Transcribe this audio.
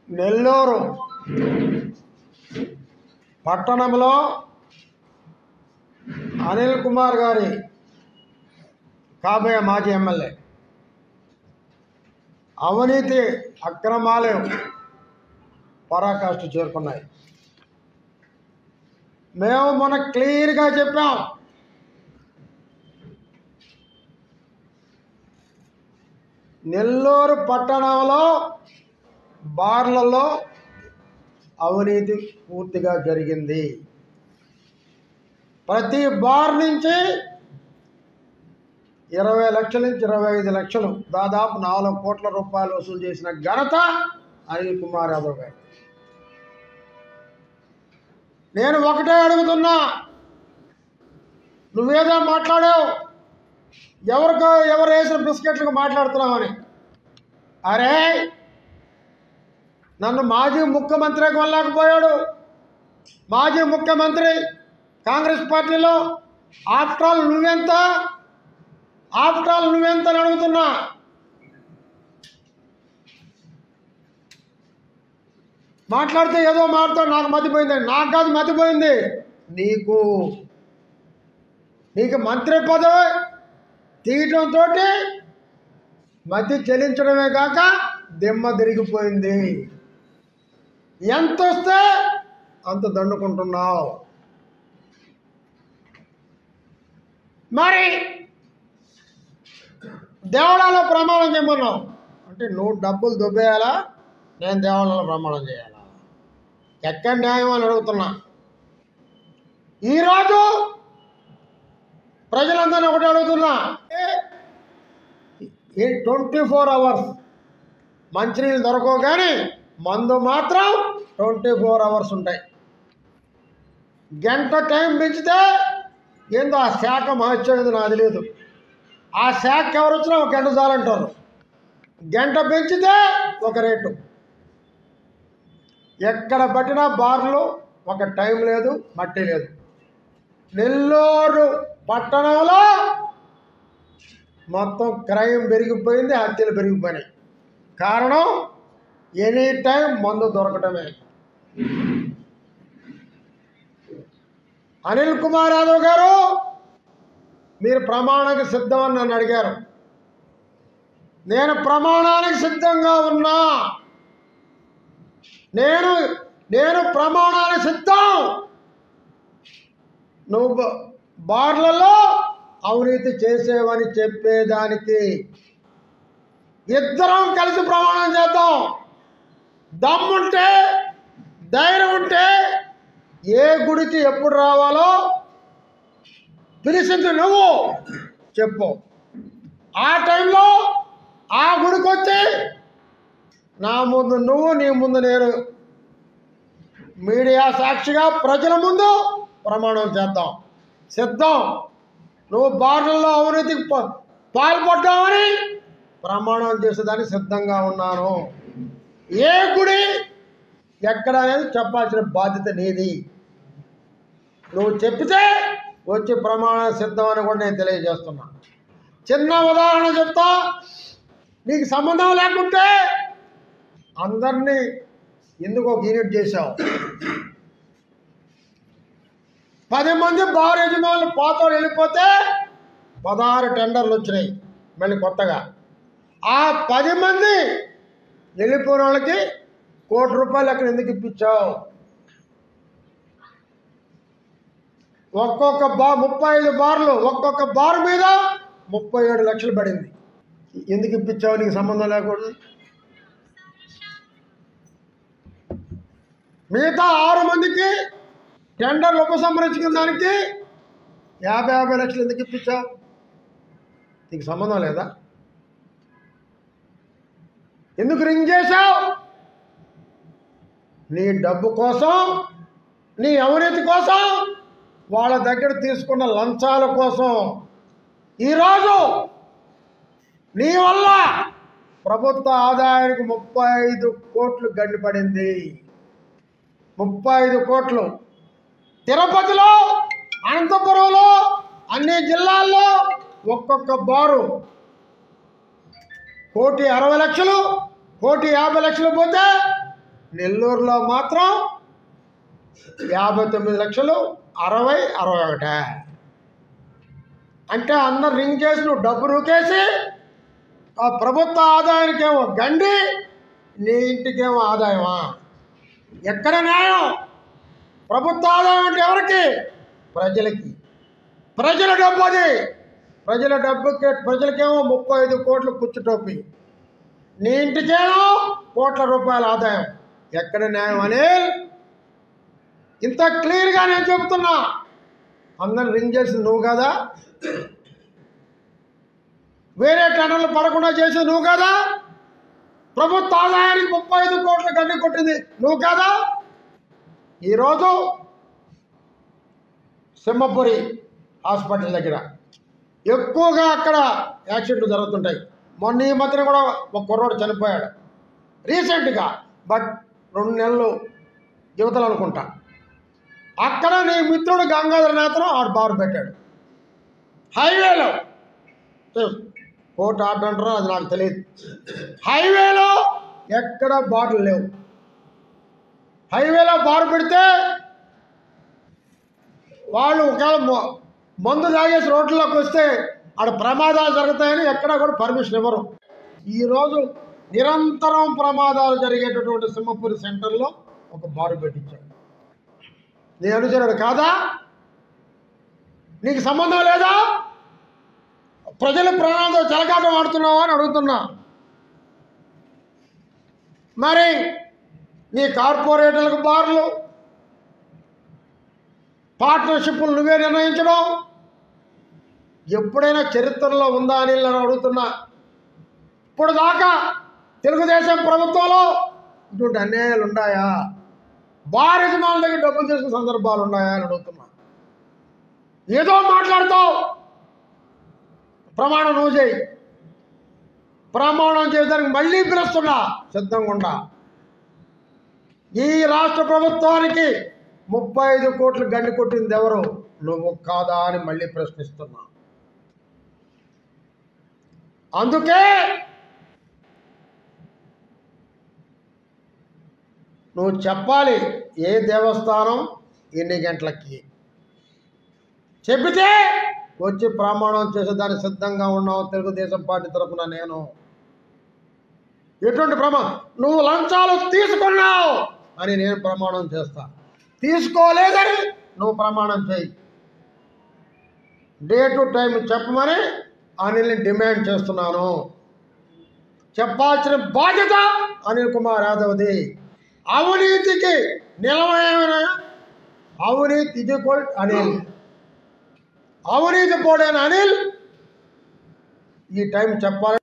నెల్లూరు పట్టణంలో అనిల్ కుమార్ గారి కాబోయే మాజీ ఎమ్మెల్యే అవినీతి అక్రమాలు పరాకాష్ఠ చేరుకున్నాయి మేము మొన్న క్లియర్గా చెప్పాం నెల్లూరు పట్టణంలో బార్లలో అవినీతి పూర్తిగా జరిగింది ప్రతి బార్ నుంచి ఇరవై లక్షల నుంచి ఇరవై ఐదు లక్షలు దాదాపు నాలుగు కోట్ల రూపాయలు వసూలు చేసిన ఘనత అనిల్ కుమార్ యాదవ్ గారు నేను ఒకటే అడుగుతున్నా నువ్వేదో మాట్లాడావు ఎవరికో ఎవరు వేసిన బిస్కెట్లకు మాట్లాడుతున్నావని అరే నన్ను మాజీ ముఖ్యమంత్రికి వెళ్ళలేకపోయాడు మాజీ ముఖ్యమంత్రి కాంగ్రెస్ పార్టీలో ఆఫ్టర్ ఆల్ నువ్వెంత ఆఫ్టర్ ఆల్ నువ్వెంత అని అడుగుతున్నా మాట్లాడితే ఏదో మాట్లాడు నాకు మతిపోయింది నాకు కాదు మతిపోయింది నీకు నీకు మంత్రి పదవి తీయటంతో మతి చెల్లించడమే కాక దిమ్మ తిరిగిపోయింది ఎంత వస్తే అంత దండుకుంటున్నావు మరి దేవడాలో ప్రమాణం చేయమన్నావు అంటే నువ్వు డబ్బులు దుబ్బేయాలా నేను దేవాలయంలో ప్రమాణం చేయాలా ఎక్కడ న్యాయం అని అడుగుతున్నా ఈరోజు ప్రజలందరినీ ఒకటి అడుగుతున్నా ఈ ట్వంటీ ఫోర్ అవర్స్ మంచినీళ్ళు దొరకవు కానీ మందు మాత్రం ట్వంటీ ఫోర్ అవర్స్ ఉంటాయి గంట టైం పెంచితే ఏందో ఆ శాఖ మహత్యం ఏదో నాకు తెలియదు ఆ శాఖ ఎవరు వచ్చినా ఒక గంట చాలంటారు గంట పెంచితే ఒక రేటు ఎక్కడ పట్టినా బార్లు ఒక టైం లేదు మట్టి లేదు నెల్లూరు పట్టణంలో మొత్తం క్రైమ్ పెరిగిపోయింది హత్యలు పెరిగిపోయినాయి కారణం ఎనీ టైం మందు దొరకటమే అనిల్ కుమార్ యాదవ్ గారు మీరు ప్రమాణానికి సిద్ధం అని నన్ను అడిగారు నేను ప్రమాణానికి సిద్ధంగా ఉన్నా నేను నేను ప్రమాణానికి సిద్ధం నువ్వు బ- బార్లలో అవినీతి చేసేవని చెప్పేదానికి ఇద్దరం కలిసి ప్రమాణం చేద్దాం దమ్ముంటే ధైర్యం ఉంటే ఏ గుడికి ఎప్పుడు రావాలో పిలిచింది నువ్వు చెప్పు ఆ టైంలో ఆ గుడికి వచ్చి నా ముందు నువ్వు నీ ముందు నేను మీడియా సాక్షిగా ప్రజల ముందు ప్రమాణం చేద్దాం సిద్ధం నువ్వు బార్లలో అవినీతికి పా- పాల్పడ్డావని ప్రమాణం చేసేదానికి సిద్ధంగా ఉన్నాను ఏ గుడి ఎక్కడ అనేది చెప్పాల్సిన బాధ్యత నీది నువ్వు చెప్పితే వచ్చి ప్రమాణం సిద్ధం అని కూడా నేను తెలియజేస్తున్నా చిన్న ఉదాహరణ చెప్తా నీకు సంబంధం లేకుంటే అందరినీ ఎందుకు ఒక యూనిట్ చేశావు పది మంది బార్ యజమానులు పాత వెళ్ళిపోతే పదహారు టెండర్లు వచ్చినాయి మళ్ళీ కొత్తగా ఆ పది మంది వెళ్ళిపోయిన వాళ్ళకి కోటి రూపాయలు అక్కడ ఎందుకు ఇప్పించావు ఒక్కొక్క బా ముప్పై ఐదు బార్లు ఒక్కొక్క బార్ మీద ముప్పై ఏడు లక్షలు పడింది ఎందుకు ఇప్పించావు నీకు సంబంధం లేకూడదు మిగతా ఆరు మందికి టెండర్లు ఉపసంహరించుకున్న దానికి యాభై యాభై లక్షలు ఎందుకు ఇప్పించావు నీకు సంబంధం లేదా ఎందుకు రింగ్ చేశావు నీ డబ్బు కోసం నీ అవినీతి కోసం వాళ్ళ దగ్గర తీసుకున్న లంచాల కోసం ఈరోజు నీ వల్ల ప్రభుత్వ ఆదాయానికి ముప్పై ఐదు కోట్లు గండిపడింది ముప్పై ఐదు కోట్లు తిరుపతిలో అనంతపురంలో అన్ని జిల్లాల్లో ఒక్కొక్క బారు కోటి అరవై లక్షలు కోటి యాభై లక్షలు పోతే నెల్లూరులో మాత్రం యాభై తొమ్మిది లక్షలు అరవై అరవై ఒకటే అంటే అందరు రింగ్ చేసి నువ్వు డబ్బు నూకేసి ఆ ప్రభుత్వ ఆదాయానికేమో గండి నీ ఇంటికేమో ఆదాయమా ఎక్కడ న్యాయం ప్రభుత్వ ఆదాయం అంటే ఎవరికి ప్రజలకి ప్రజల డబ్బు అది ప్రజల డబ్బుకి ప్రజలకేమో ముప్పై ఐదు కోట్లు కుచ్చుటోపి నీ ఇంటికేమో కోట్ల రూపాయల ఆదాయం ఎక్కడ న్యాయం అనే ఇంత క్లియర్గా నేను చెబుతున్నా అందరిని రింగ్ చేసింది నువ్వు కదా వేరే టన్నులు పడకుండా చేసింది నువ్వు కదా ప్రభుత్వ ఆదాయానికి ముప్పై ఐదు కోట్ల గడ్డి కొట్టింది నువ్వు కదా ఈరోజు సింహపురి హాస్పిటల్ దగ్గర ఎక్కువగా అక్కడ యాక్సిడెంట్లు జరుగుతుంటాయి మొన్న ఈ మధ్యన కూడా ఒక కుర్రోడు చనిపోయాడు రీసెంట్గా బట్ రెండు నెలలు యువతలు అనుకుంటా అక్కడ నీ మిత్రుడు గంగాధర నేతను ఆడు బారు పెట్టాడు హైవేలో కోర్టు ఆర్డర్ అంటారో అది నాకు తెలియదు హైవేలో ఎక్కడ బార్లు లేవు హైవేలో బారు పెడితే వాళ్ళు ఒకవేళ మొ- మందు తాగేసి రోడ్లలోకి వస్తే ఆడ ప్రమాదాలు జరుగుతాయని ఎక్కడా కూడా పర్మిషన్ ఇవ్వరు ఈరోజు నిరంతరం ప్రమాదాలు జరిగేటటువంటి సింహపురి సెంటర్లో ఒక బారు పెట్టించాడు నీ అనుచరుడు కాదా నీకు సంబంధం లేదా ప్రజల ప్రాణాలతో చెలకాటం ఆడుతున్నావా అని అడుగుతున్నా మరి నీ కార్పొరేటర్లకు బార్లు పార్ట్నర్షిప్లు నువ్వే నిర్ణయించడం ఎప్పుడైనా చరిత్రలో ఉందా అని నేను అడుగుతున్నా ఇప్పుడు దాకా తెలుగుదేశం ప్రభుత్వంలో ఇటువంటి అన్యాయాలు ఉన్నాయా బార్ యజమానుల దగ్గర డబ్బులు తీసుకున్న సందర్భాలు ఉన్నాయా అని అడుగుతున్నా ఏదో మాట్లాడతావు ప్రమాణం నువ్వు చేయి ప్రమాణం చేయడానికి మళ్ళీ పిలుస్తున్నా సిద్ధంగా ఉండా ఈ రాష్ట్ర ప్రభుత్వానికి ముప్పై ఐదు కోట్లు గండి కొట్టింది ఎవరు నువ్వు కాదా అని మళ్ళీ ప్రశ్నిస్తున్నా అందుకే నువ్వు చెప్పాలి ఏ దేవస్థానం ఎన్ని గంటలకి చెప్పితే వచ్చి ప్రమాణం చేసేదానికి సిద్ధంగా ఉన్నావు తెలుగుదేశం పార్టీ తరఫున నేను ఎటువంటి ప్రమాణం నువ్వు లంచాలు తీసుకున్నావు అని నేను ప్రమాణం చేస్తా తీసుకోలేదని నువ్వు ప్రమాణం చేయి డే టు టైం చెప్పమని అనిల్ని డిమాండ్ చేస్తున్నాను చెప్పాల్సిన బాధ్యత అనిల్ కుమార్ యాదవ్ది అవినీతికి నిలవమైన అవినీతి ఇది అనిల్ అవినీతి పోడైన అనిల్ ఈ టైం చెప్పాలి